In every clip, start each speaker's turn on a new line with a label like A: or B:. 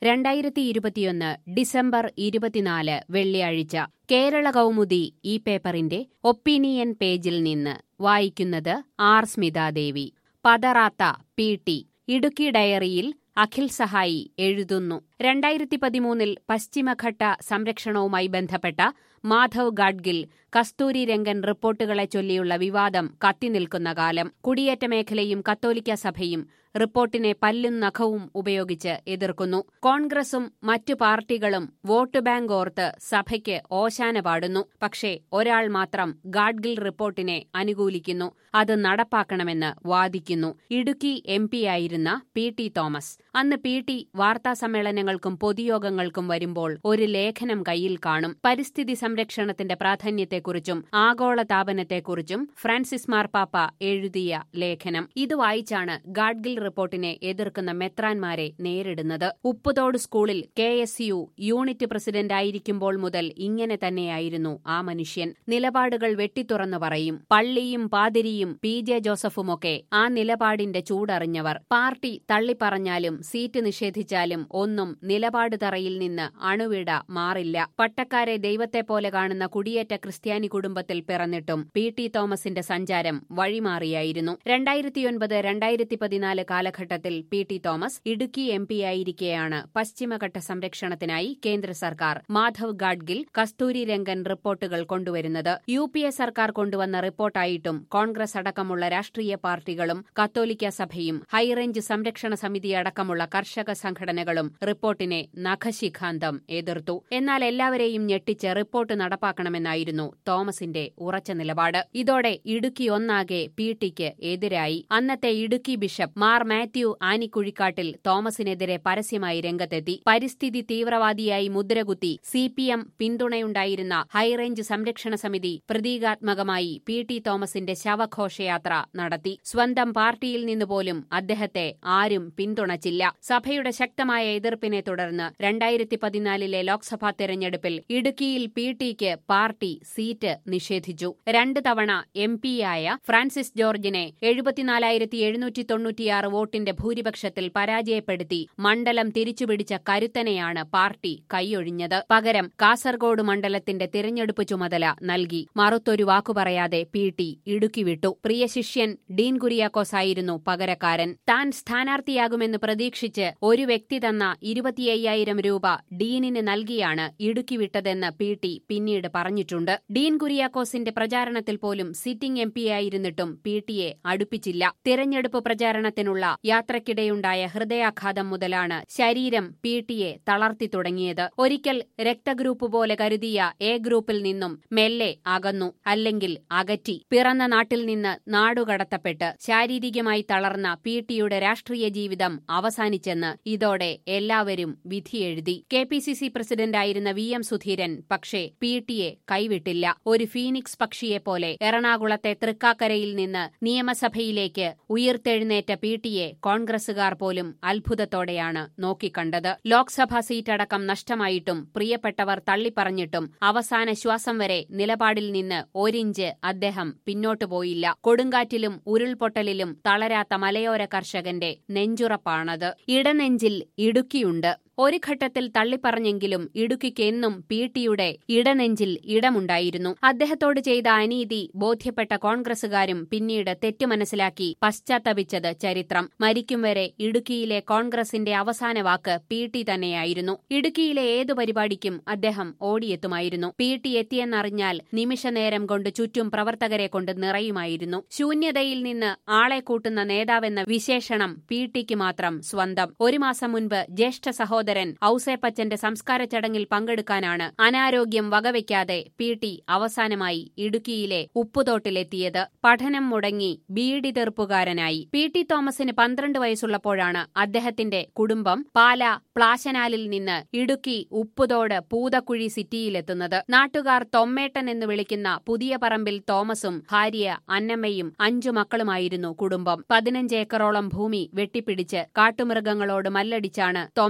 A: രണ്ടായിരത്തി ഇരുപത്തിയൊന്ന് ഡിസംബർ ഇരുപത്തിനാല് വെള്ളിയാഴ്ച കേരള കൗമുദി ഈ പേപ്പറിന്റെ ഒപ്പീനിയൻ പേജിൽ നിന്ന് വായിക്കുന്നത് ആർ സ്മിതാദേവി പതറാത്ത പി ടി ഇടുക്കി ഡയറിയിൽ അഖിൽ സഹായി എഴുതുന്നു രണ്ടായിരത്തി പതിമൂന്നിൽ പശ്ചിമഘട്ട സംരക്ഷണവുമായി ബന്ധപ്പെട്ട മാധവ് ഗാഡ്ഗിൽ കസ്തൂരി രംഗൻ റിപ്പോർട്ടുകളെ ചൊല്ലിയുള്ള വിവാദം കത്തിനിൽക്കുന്ന കാലം കുടിയേറ്റ മേഖലയും കത്തോലിക്ക സഭയും റിപ്പോർട്ടിനെ പല്ലും നഖവും ഉപയോഗിച്ച് എതിർക്കുന്നു കോൺഗ്രസും മറ്റു പാർട്ടികളും വോട്ട് ബാങ്ക് ഓർത്ത് സഭയ്ക്ക് ഓശാന പാടുന്നു പക്ഷേ ഒരാൾ മാത്രം ഗാഡ്ഗിൽ റിപ്പോർട്ടിനെ അനുകൂലിക്കുന്നു അത് നടപ്പാക്കണമെന്ന് വാദിക്കുന്നു ഇടുക്കി എം പിയായിരുന്ന പി ടി തോമസ് അന്ന് പി ടി വാർത്താസമ്മേളനങ്ങൾക്കും പൊതുയോഗങ്ങൾക്കും വരുമ്പോൾ ഒരു ലേഖനം കയ്യിൽ കാണും പരിസ്ഥിതി സംരക്ഷണത്തിന്റെ പ്രാധാന്യത്തെക്കുറിച്ചും ആഗോള താപനത്തെക്കുറിച്ചും ഫ്രാൻസിസ് മാർപ്പാപ്പ എഴുതിയ ലേഖനം ഇത് വായിച്ചാണ് ഗാഡ്ഗിൽ റിപ്പോർട്ടിനെ എതിർക്കുന്ന മെത്രാൻമാരെ നേരിടുന്നത് ഉപ്പുതോട് സ്കൂളിൽ കെ എസ് യു യൂണിറ്റ് പ്രസിഡന്റായിരിക്കുമ്പോൾ മുതൽ ഇങ്ങനെ തന്നെയായിരുന്നു ആ മനുഷ്യൻ നിലപാടുകൾ വെട്ടിത്തുറന്നു പറയും പള്ളിയും പാതിരിയും പി ജെ ജോസഫുമൊക്കെ ആ നിലപാടിന്റെ ചൂടറിഞ്ഞവർ പാർട്ടി തള്ളിപ്പറഞ്ഞാലും സീറ്റ് നിഷേധിച്ചാലും ഒന്നും നിലപാട് തറയിൽ നിന്ന് അണുവിട മാറില്ല പട്ടക്കാരെ ദൈവത്തെ പോലെ കാണുന്ന കുടിയേറ്റ ക്രിസ്ത്യാനി കുടുംബത്തിൽ പിറന്നിട്ടും പി ടി തോമസിന്റെ സഞ്ചാരം വഴിമാറിയായിരുന്നു രണ്ടായിരത്തിയൊൻപത് രണ്ടായിരത്തി പതിനാല് കാലഘട്ടത്തിൽ P T Thomas Idukki M പിയായിരിക്കെയാണ് പശ്ചിമഘട്ട സംരക്ഷണത്തിനായി കേന്ദ്ര സർക്കാർ മാധവ് ഗാഡ്ഗിൽ കസ്തൂരി രംഗൻ റിപ്പോർട്ടുകൾ കൊണ്ടുവരുന്നത് യു പി എ സർക്കാർ കൊണ്ടുവന്ന റിപ്പോർട്ടായിട്ടും കോൺഗ്രസ് അടക്കമുള്ള രാഷ്ട്രീയ പാർട്ടികളും കത്തോലിക്ക സഭയും ഹൈറേഞ്ച് സംരക്ഷണ സമിതി അടക്കമുള്ള കർഷക സംഘടനകളും റിപ്പോർട്ടിനെ നഖശിഖാന്തം എതിർത്തു എന്നാൽ എല്ലാവരെയും ഞെട്ടിച്ച് റിപ്പോർട്ട് നടപ്പാക്കണമെന്നായിരുന്നു തോമസിന്റെ ഉറച്ച നിലപാട് ഇതോടെ ഇടുക്കി ഒന്നാകെ പി ടിക്ക് എതിരായി അന്നത്തെ ഇടുക്കി ബിഷപ്പ് മാർ മാത്യു ആനിക്കുഴിക്കാട്ടിൽ തോമസിനെതിരെ പരസ്യമായി രംഗത്തെത്തി പരിസ്ഥിതി തീവ്രവാദിയായി മുദ്രകുത്തി സി പി എം പിന്തുണയുണ്ടായിരുന്ന ഹൈറേഞ്ച് സംരക്ഷണ സമിതി പ്രതീകാത്മകമായി പി ടി തോമസിന്റെ ശവഘോഷയാത്ര നടത്തി സ്വന്തം പാർട്ടിയിൽ നിന്ന് പോലും അദ്ദേഹത്തെ ആരും പിന്തുണച്ചില്ല സഭയുടെ ശക്തമായ എതിർപ്പിനെ തുടർന്ന് രണ്ടായിരത്തി പതിനാലിലെ ലോക്സഭാ തെരഞ്ഞെടുപ്പിൽ ഇടുക്കിയിൽ പി ടിക്ക് പാർട്ടി സീറ്റ് നിഷേധിച്ചു രണ്ട് തവണ എം പിയായ ഫ്രാൻസിസ് ജോർജിനെ എഴുപത്തിനാലായിരത്തി എഴുന്നൂറ്റി തൊണ്ണൂറ്റിയാറ് വോട്ടിന്റെ ഭൂരിപക്ഷത്തിൽ പരാജയപ്പെടുത്തി മണ്ഡലം തിരിച്ചുപിടിച്ച കരുത്തനെയാണ് പാർട്ടി കൈയൊഴിഞ്ഞത് പകരം കാസർഗോഡ് മണ്ഡലത്തിന്റെ തിരഞ്ഞെടുപ്പ് ചുമതല നൽകി മറുത്തൊരു വാക്കു പറയാതെ പി ടി ഇടുക്കി വിട്ടു പ്രിയ ശിഷ്യൻ ഡീൻ കുര്യാക്കോസ് ആയിരുന്നു പകരക്കാരൻ താൻ സ്ഥാനാർത്ഥിയാകുമെന്ന് പ്രതീക്ഷിച്ച് ഒരു വ്യക്തി തന്ന ഇരുപത്തിയ്യായിരം രൂപ ഡീനിന് നൽകിയാണ് ഇടുക്കി വിട്ടതെന്ന് പി ടി പിന്നീട് പറഞ്ഞിട്ടുണ്ട് ഡീൻ കുര്യാക്കോസിന്റെ പ്രചാരണത്തിൽ പോലും സിറ്റിംഗ് എം പിയായിരുന്നിട്ടും പി ടിയെ അടുപ്പിച്ചില്ല തിരഞ്ഞെടുപ്പ് പ്രചാരണത്തിനുള്ള യാത്രക്കിടെയുണ്ടായ ഹൃദയാഘാതം മുതലാണ് ശരീരം പി ടിയെ തളർത്തി തുടങ്ങിയത് ഒരിക്കൽ രക്തഗ്രൂപ്പ് പോലെ കരുതിയ എ ഗ്രൂപ്പിൽ നിന്നും മെല്ലെ അകന്നു അല്ലെങ്കിൽ അകറ്റി പിറന്ന നാട്ടിൽ നിന്ന് നാടുകടത്തപ്പെട്ട് ശാരീരികമായി തളർന്ന പി ടിയുടെ രാഷ്ട്രീയ ജീവിതം അവസാനിച്ചെന്ന് ഇതോടെ എല്ലാവരും വിധിയെഴുതി കെ പി സി സി പ്രസിഡന്റായിരുന്ന വി എം സുധീരൻ പക്ഷേ പി ടിയെ കൈവിട്ടില്ല ഒരു ഫീനിക്സ് പക്ഷിയെപ്പോലെ എറണാകുളത്തെ തൃക്കാക്കരയിൽ നിന്ന് നിയമസഭയിലേക്ക് ഉയർത്തെഴുന്നേറ്റ പി ടിയെ കോൺഗ്രസുകാർ പോലും അത്ഭുതത്തോടെയാണ് നോക്കിക്കണ്ടത് ലോക്സഭാ സീറ്റടക്കം നഷ്ടമായിട്ടും പ്രിയപ്പെട്ടവർ തള്ളിപ്പറഞ്ഞിട്ടും അവസാന ശ്വാസം വരെ നിലപാടിൽ നിന്ന് ഒരിഞ്ച് അദ്ദേഹം പിന്നോട്ടു പോയില്ല കൊടുങ്കാറ്റിലും ഉരുൾപൊട്ടലിലും തളരാത്ത മലയോര കർഷകന്റെ നെഞ്ചുറപ്പാണത് ഇടനെഞ്ചിൽ ഇടുക്കിയുണ്ട് ഒരു ഘട്ടത്തിൽ തള്ളിപ്പറഞ്ഞെങ്കിലും ഇടുക്കിക്ക് എന്നും പി ടിയുടെ ഇടനെഞ്ചിൽ ഇടമുണ്ടായിരുന്നു അദ്ദേഹത്തോട് ചെയ്ത അനീതി ബോധ്യപ്പെട്ട കോൺഗ്രസുകാരും പിന്നീട് തെറ്റു മനസ്സിലാക്കി പശ്ചാത്തപിച്ചത് ചരിത്രം മരിക്കും വരെ ഇടുക്കിയിലെ കോൺഗ്രസിന്റെ അവസാന വാക്ക് പി ടി തന്നെയായിരുന്നു ഇടുക്കിയിലെ ഏതു പരിപാടിക്കും അദ്ദേഹം ഓടിയെത്തുമായിരുന്നു പി ടി എത്തിയെന്നറിഞ്ഞാൽ നിമിഷനേരം കൊണ്ട് ചുറ്റും പ്രവർത്തകരെ കൊണ്ട് നിറയുമായിരുന്നു ശൂന്യതയിൽ നിന്ന് ആളെ കൂട്ടുന്ന നേതാവെന്ന വിശേഷണം പി ടിക്ക് മാത്രം സ്വന്തം ഒരു മാസം മുൻപ് ജ്യേഷ്ഠ സഹോദരൻ ഔസേപ്പച്ചന്റെ സംസ്കാര ചടങ്ങിൽ പങ്കെടുക്കാനാണ് അനാരോഗ്യം വകവയ്ക്കാതെ പി ടി അവസാനമായി ഇടുക്കിയിലെ ഉപ്പുതോട്ടിലെത്തിയത് പഠനം മുടങ്ങി ബീഡി തെറുപ്പുകാരനായി പി ടി തോമസിന് പന്ത്രണ്ട് വയസ്സുള്ളപ്പോഴാണ് അദ്ദേഹത്തിന്റെ കുടുംബം പാല പ്ലാശനാലിൽ നിന്ന് ഇടുക്കി ഉപ്പുതോട് പൂതക്കുഴി സിറ്റിയിലെത്തുന്നത് നാട്ടുകാർ തൊമ്മേട്ടൻ എന്ന് വിളിക്കുന്ന പുതിയ പറമ്പിൽ തോമസും ഭാര്യ അന്നമ്മയും അഞ്ചു മക്കളുമായിരുന്നു കുടുംബം പതിനഞ്ച് ഏക്കറോളം ഭൂമി വെട്ടിപ്പിടിച്ച് കാട്ടുമൃഗങ്ങളോട് മല്ലടിച്ചാണ് തൊമ്മേട്ടനും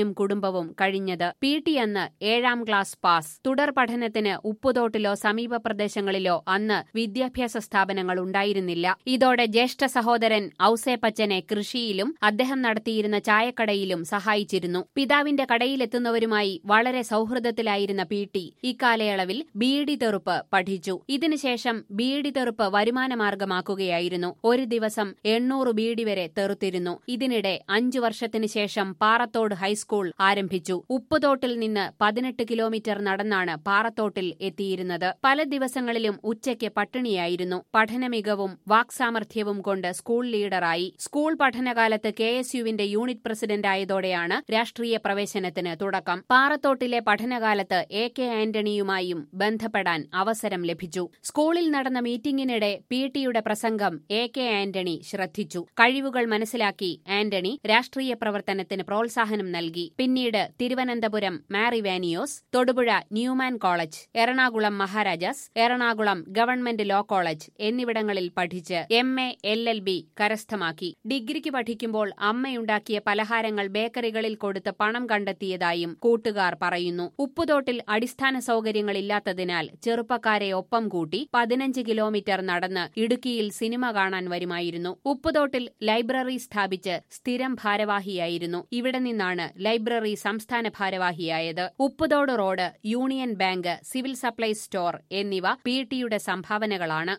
A: താനും കുടുംബവും കഴിഞ്ഞത് പി ടി അന്ന് ഏഴാം ക്ലാസ് പാസ് തുടർ പഠനത്തിന് ഉപ്പുതോട്ടിലോ സമീപ പ്രദേശങ്ങളിലോ അന്ന് വിദ്യാഭ്യാസ സ്ഥാപനങ്ങൾ ഉണ്ടായിരുന്നില്ല ഇതോടെ ജ്യേഷ്ഠ സഹോദരൻ ഔസേപ്പച്ചനെ കൃഷിയിലും അദ്ദേഹം നടത്തിയിരുന്ന ചായക്കടയിലും സഹായിച്ചിരുന്നു പിതാവിന്റെ കടയിലെത്തുന്നവരുമായി വളരെ സൗഹൃദത്തിലായിരുന്ന പി ടി ഇക്കാലയളവിൽ ബീഡി തെറുപ്പ് പഠിച്ചു ഇതിനുശേഷം ബീഡി തെറുപ്പ് വരുമാനമാർഗമാക്കുകയായിരുന്നു ഒരു ദിവസം എണ്ണൂറ് ബീഡി വരെ തെറുത്തിരുന്നു ഇതിനിടെ അഞ്ചു വർഷത്തിനു ശേഷം പാറത്തോട് ഹൈസ്കൂൾ ആരംഭിച്ചു ഉപ്പുതോട്ടിൽ നിന്ന് പതിനെട്ട് കിലോമീറ്റർ നടന്നാണ് പാറത്തോട്ടിൽ എത്തിയിരുന്നത് പല ദിവസങ്ങളിലും ഉച്ചയ്ക്ക് പട്ടിണിയായിരുന്നു പഠനമികവും വാക്സാമർഥ്യവും കൊണ്ട് സ്കൂൾ ലീഡറായി സ്കൂൾ പഠനകാലത്ത് കെ എസ് യുവിന്റെ യൂണിറ്റ് പ്രസിഡന്റായതോടെയാണ് രാഷ്ട്രീയ പ്രവേശനത്തിന് തുടക്കം പാറത്തോട്ടിലെ പഠനകാലത്ത് എ കെ ആന്റണിയുമായും ബന്ധപ്പെടാൻ അവസരം ലഭിച്ചു സ്കൂളിൽ നടന്ന മീറ്റിംഗിനിടെ പി ടിയുടെ പ്രസംഗം എ കെ ആന്റണി ശ്രദ്ധിച്ചു കഴിവുകൾ മനസ്സിലാക്കി ആന്റണി രാഷ്ട്രീയ പ്രവർത്തനത്തിന് പ്രോത്സാഹനം നൽകി പിന്നീട് തിരുവനന്തപുരം മാറി Ivanios Thodupuzha Newman college Ernakulam Maharajas Ernakulam government law college എന്നിവിടങ്ങളിൽ പഠിച്ച് M A L L B കരസ്ഥമാക്കി ഡിഗ്രിക്ക് പഠിക്കുമ്പോൾ അമ്മയുണ്ടാക്കിയ പലഹാരങ്ങൾ ബേക്കറികളിൽ കൊടുത്ത് പണം കണ്ടെത്തിയതായും കൂട്ടുകാർ പറയുന്നു ഉപ്പുതോട്ടിൽ അടിസ്ഥാന സൗകര്യങ്ങളില്ലാത്തതിനാൽ ചെറുപ്പക്കാരെ ഒപ്പം കൂട്ടി പതിനഞ്ച് കിലോമീറ്റർ നടന്ന് ഇടുക്കിയിൽ സിനിമ കാണാൻ വരുമായിരുന്നു ഉപ്പുതോട്ടിൽ ലൈബ്രറി സ്ഥാപിച്ച് സ്ഥിരം ഭാരവാഹിയായിരുന്നു ഇവിടെ നിന്നാണ് ലൈബ്രറി സംസ്ഥാന ഭാരവാഹിയായത് Upputhodu road union bank civil supplies store എന്നിവ പി ടിയുടെ സംഭാവനകളാണ്